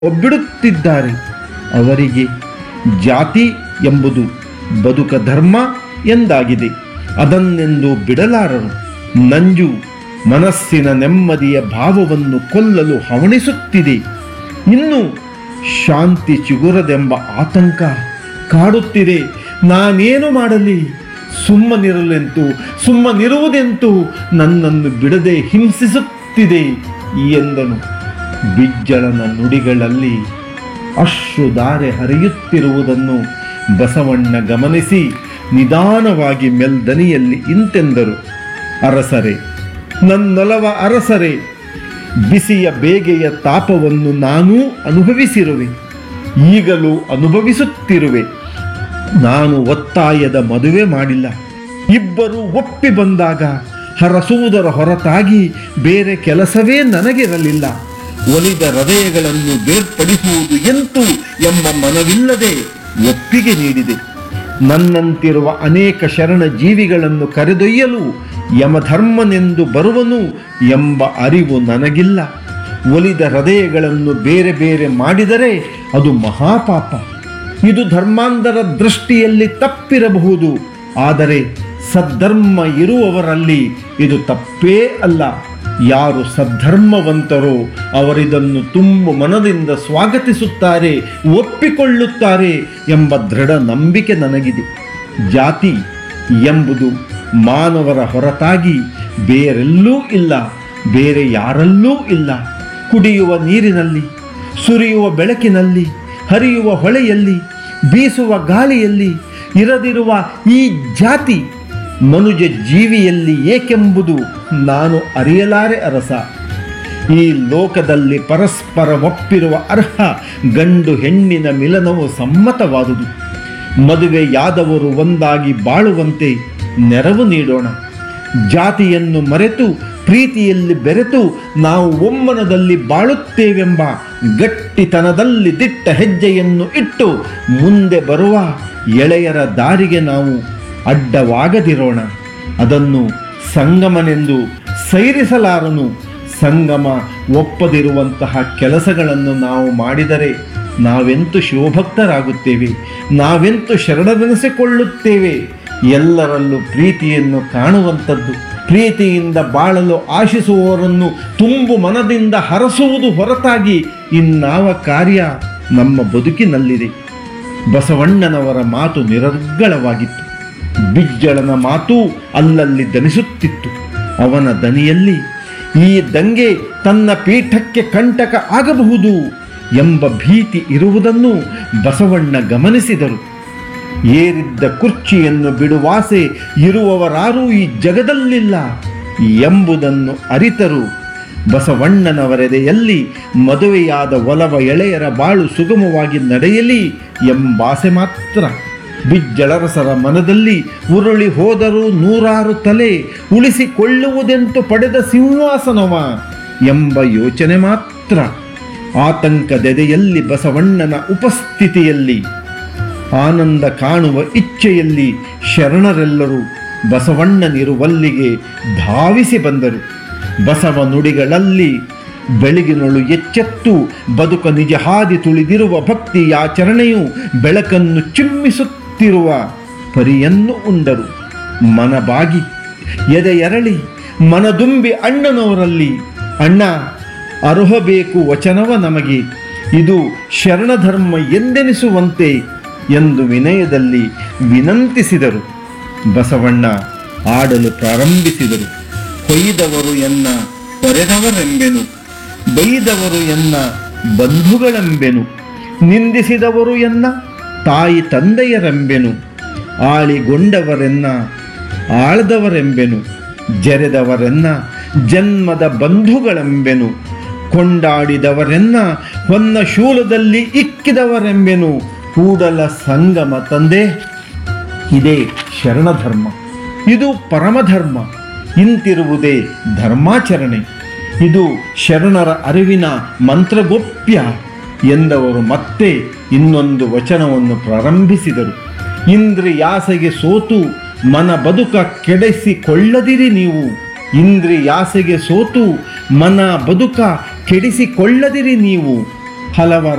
ಒಬ್ಬಿಡುತ್ತಿದ್ದಾರೆ ಅವರಿಗೆ ಜಾತಿ ಎಂಬುದು ಬದುಕ ಧರ್ಮ ಎಂದಾಗಿದೆ ಅದನ್ನೆಂದು ಬಿಡಲಾರರು ನಂಜು ಮನಸ್ಸಿನ ನೆಮ್ಮದಿಯ ಭಾವವನ್ನು ಕೊಲ್ಲಲು ಹವಣಿಸುತ್ತಿದೆ ಇನ್ನು ಶಾಂತಿ ಚಿಗುರದೆಂಬ ಆತಂಕ ಕಾಡುತ್ತಿದೆ ನಾನೇನು ಮಾಡಲಿ ಸುಮ್ಮನಿರಲೆಂತು ಸುಮ್ಮನಿರುವುದೆಂತೂ ನನ್ನನ್ನು ಬಿಡದೆ ಹಿಂಸಿಸುತ್ತಿದೆ ಎಂದನು ಬಿಜ್ಜಳನ ನುಡಿಗಳಲ್ಲಿ ಅಶ್ರುಧಾರೆ ಹರಿಯುತ್ತಿರುವುದನ್ನು ಬಸವಣ್ಣ ಗಮನಿಸಿ ನಿಧಾನವಾಗಿ ಮೆಲ್ದನಿಯಲ್ಲಿ ಇಂತೆಂದರು ಅರಸರೇ ನನ್ನೊಲವ ಅರಸರೇ ಬಿಸಿಯ ಬೇಗೆಯ ತಾಪವನ್ನು ನಾನೂ ಅನುಭವಿಸಿರುವೆ ಈಗಲೂ ಅನುಭವಿಸುತ್ತಿರುವೆ ನಾನು ಒತ್ತಾಯದ ಮದುವೆ ಮಾಡಿಲ್ಲ ಇಬ್ಬರು ಒಪ್ಪಿ ಬಂದಾಗ ಹರಸುವುದರ ಹೊರತಾಗಿ ಬೇರೆ ಕೆಲಸವೇ ನನಗಿರಲಿಲ್ಲ ಒಲಿದ ಹೃದಯಗಳನ್ನು ಬೇರ್ಪಡಿಸುವುದು ಎಂತು ಎಂಬ ಮನವಿಲ್ಲದೆ ಒಪ್ಪಿಗೆ ನೀಡಿದೆ ನನ್ನಂತಿರುವ ಅನೇಕ ಶರಣ ಜೀವಿಗಳನ್ನು ಕರೆದೊಯ್ಯಲು ಯಮಧರ್ಮನೆಂದು ಬರುವನು ಎಂಬ ಅರಿವು ನನಗಿಲ್ಲ ಒಲಿದ ಹೃದಯಗಳನ್ನು ಬೇರೆ ಬೇರೆ ಮಾಡಿದರೆ ಅದು ಮಹಾಪಾಪ ಇದು ಧರ್ಮಾಂಧರ ದೃಷ್ಟಿಯಲ್ಲಿ ತಪ್ಪಿರಬಹುದು ಆದರೆ ಸದ್ಧರ್ಮ ಇರುವವರಲ್ಲಿ ಇದು ತಪ್ಪೇ ಅಲ್ಲ ಯಾರು ಸದ್ಧರ್ಮವಂತರೋ ಅವರಿದನ್ನು ತುಂಬು ಮನದಿಂದ ಸ್ವಾಗತಿಸುತ್ತಾರೆ ಒಪ್ಪಿಕೊಳ್ಳುತ್ತಾರೆ ಎಂಬ ದೃಢ ನಂಬಿಕೆ ನನಗಿದೆ ಜಾತಿ ಎಂಬುದು ಮಾನವರ ಹೊರತಾಗಿ ಬೇರೆಲ್ಲೂ ಇಲ್ಲ ಬೇರೆ ಯಾರಲ್ಲೂ ಇಲ್ಲ ಕುಡಿಯುವ ನೀರಿನಲ್ಲಿ ಸುರಿಯುವ ಬೆಳಕಿನಲ್ಲಿ ಹರಿಯುವ ಹೊಳೆಯಲ್ಲಿ ಬೀಸುವ ಗಾಳಿಯಲ್ಲಿ ಇರದಿರುವ ಈ ಜಾತಿ ಮನುಜ ಜೀವಿಯಲ್ಲಿ ಏಕೆಂಬುದು ನಾನು ಅರಿಯಲಾರೆ ಅರಸ ಈ ಲೋಕದಲ್ಲಿ ಪರಸ್ಪರ ಒಪ್ಪಿರುವ ಅರ್ಹ ಗಂಡು ಹೆಣ್ಣಿನ ಮಿಲನವು ಸಮ್ಮತವಾದುದು ಮದುವೆಯಾದವರು ಒಂದಾಗಿ ಬಾಳುವಂತೆ ನೆರವು ನೀಡೋಣ ಜಾತಿಯನ್ನು ಮರೆತು ಪ್ರೀತಿಯಲ್ಲಿ ಬೆರೆತು ನಾವು ಒಮ್ಮನದಲ್ಲಿ ಬಾಳುತ್ತೇವೆಂಬ ಗಟ್ಟಿತನದಲ್ಲಿ ದಿಟ್ಟ ಹೆಜ್ಜೆಯನ್ನು ಇಟ್ಟು ಮುಂದೆ ಬರುವ ಎಳೆಯರ ದಾರಿಗೆ ನಾವು ಅಡ್ಡವಾಗದಿರೋಣ ಅದನ್ನು ಸಂಗಮನೆಂದು ಸೈರಿಸಲಾರನು ಸಂಗಮ ಒಪ್ಪದಿರುವಂತಹ ಕೆಲಸಗಳನ್ನು ನಾವು ಮಾಡಿದರೆ ನಾವೆಂತು ಶಿವಭಕ್ತರಾಗುತ್ತೇವೆ ನಾವೆಂತು ಶರಣರೆನಿಸಿಕೊಳ್ಳುತ್ತೇವೆ ಎಲ್ಲರಲ್ಲೂ ಪ್ರೀತಿಯನ್ನು ಕಾಣುವಂಥದ್ದು ಪ್ರೀತಿಯಿಂದ ಬಾಳಲು ಆಶಿಸುವವರನ್ನು ತುಂಬು ಮನದಿಂದ ಹರಸುವುದು ಹೊರತಾಗಿ ಇನ್ನಾವ ಕಾರ್ಯ ನಮ್ಮ ಬದುಕಿನಲ್ಲಿದೆ ಬಸವಣ್ಣನವರ ಮಾತು ನಿರರ್ಗಳವಾಗಿತ್ತು ಬಿಜ್ಜಳನ ಮಾತು ಅಲ್ಲಲ್ಲಿ ದನಿಸುತ್ತಿತ್ತು ಅವನ ದನಿಯಲ್ಲಿ ಈ ದಂಗೆ ತನ್ನ ಪೀಠಕ್ಕೆ ಕಂಟಕ ಆಗಬಹುದು ಎಂಬ ಭೀತಿ ಇರುವುದನ್ನು ಬಸವಣ್ಣ ಗಮನಿಸಿದರು ಏರಿದ್ದ ಕುರ್ಚಿಯನ್ನು ಬಿಡುವಾಸೆ ಇರುವವರಾರೂ ಈ ಜಗದಲ್ಲಿಲ್ಲ ಎಂಬುದನ್ನು ಅರಿತರು ಬಸವಣ್ಣನವರೆದೆಯಲ್ಲಿ ಮದುವೆಯಾದ ಒಲವ ಎಳೆಯರ ಬಾಳು ಸುಗಮವಾಗಿ ನಡೆಯಲಿ ಎಂಬಾಸೆ ಮಾತ್ರ ಬಿಜ್ಜಳರಸರ ಮನದಲ್ಲಿ ಉರುಳಿ ಹೋದರೂ ನೂರಾರು ತಲೆ ಉಳಿಸಿಕೊಳ್ಳುವುದೆಂತು ಪಡೆದ ಸಿಂಹಾಸನವ ಎಂಬ ಯೋಚನೆ ಮಾತ್ರ ಆತಂಕದೆದೆಯಲ್ಲಿ ಬಸವಣ್ಣನ ಉಪಸ್ಥಿತಿಯಲ್ಲಿ ಆನಂದ ಕಾಣುವ ಇಚ್ಛೆಯಲ್ಲಿ ಶರಣರೆಲ್ಲರೂ ಬಸವಣ್ಣನಿರುವಲ್ಲಿಗೆ ಧಾವಿಸಿ ಬಂದರು ಬಸವ ನುಡಿಗಳಲ್ಲಿ ಬೆಳಗಿನೊಳು ಎಚ್ಚೆತ್ತು ಬದುಕ ನಿಜ ಹಾದಿ ತುಳಿದಿರುವ ಭಕ್ತಿ ಯಾಚರಣೆಯು ಬೆಳಕನ್ನು ಚಿಮ್ಮಿಸುತ್ತಿರುವ ಪರಿಯನ್ನು ಉಂಡರು ಮನಬಾಗಿ ಎದೆಯರಳಿ ಮನದುಂಬಿ ಅಣ್ಣನವರಲ್ಲಿ ಅಣ್ಣ ಅರುಹಬೇಕು ವಚನವ ನಮಗೆ ಇದು ಶರಣಧರ್ಮ ಎಂದೆನಿಸುವಂತೆ ಎಂದು ವಿನಯದಲ್ಲಿ ವಿನಂತಿಸಿದರು ಬಸವಣ್ಣ ಆಡಲು ಪ್ರಾರಂಭಿಸಿದರು ಕೊಯ್ದವರು ಎನ್ನ ಪೊರೆದವರೆಂಬೆನು ಬೈದವರು ಎನ್ನ ಬಂಧುಗಳೆಂಬೆನು ನಿಂದಿಸಿದವರು ಎನ್ನ ತಾಯಿ ತಂದೆಯರೆಂಬೆನು ಆಳಿಗೊಂಡವರೆನ್ನ ಆಳ್ದವರೆಂಬೆನು ಜರೆದವರೆನ್ನ ಜನ್ಮದ ಬಂಧುಗಳೆಂಬೆನು ಕೊಂಡಾಡಿದವರೆನ್ನ ಹೊನ್ನ ಶೂಲದಲ್ಲಿ ಇಕ್ಕಿದವರೆಂಬೆನು ಕೂಡಲ ಸಂಗಮ ತಂದೆ ಇದೇ ಶರಣಧರ್ಮ ಇದು ಪರಮಧರ್ಮ ಇಂತಿರುವುದೇ ಧರ್ಮಾಚರಣೆ ಇದು ಶರಣರ ಅರಿವಿನ ಮಂತ್ರಗೋಪ್ಯ ಎಂದವರು ಮತ್ತೆ ಇನ್ನೊಂದು ವಚನವನ್ನು ಪ್ರಾರಂಭಿಸಿದರು ಇಂದ್ರಿಯಾಸೆಗೆ ಸೋತು ಮನ ಬದುಕ ಕೆಡಿಸಿಕೊಳ್ಳದಿರಿ ನೀವು ಇಂದ್ರಿಯಾಸೆಗೆ ಸೋತು ಮನ ಬದುಕ ಕೆಡಿಸಿಕೊಳ್ಳದಿರಿ ನೀವು ಹಲವರ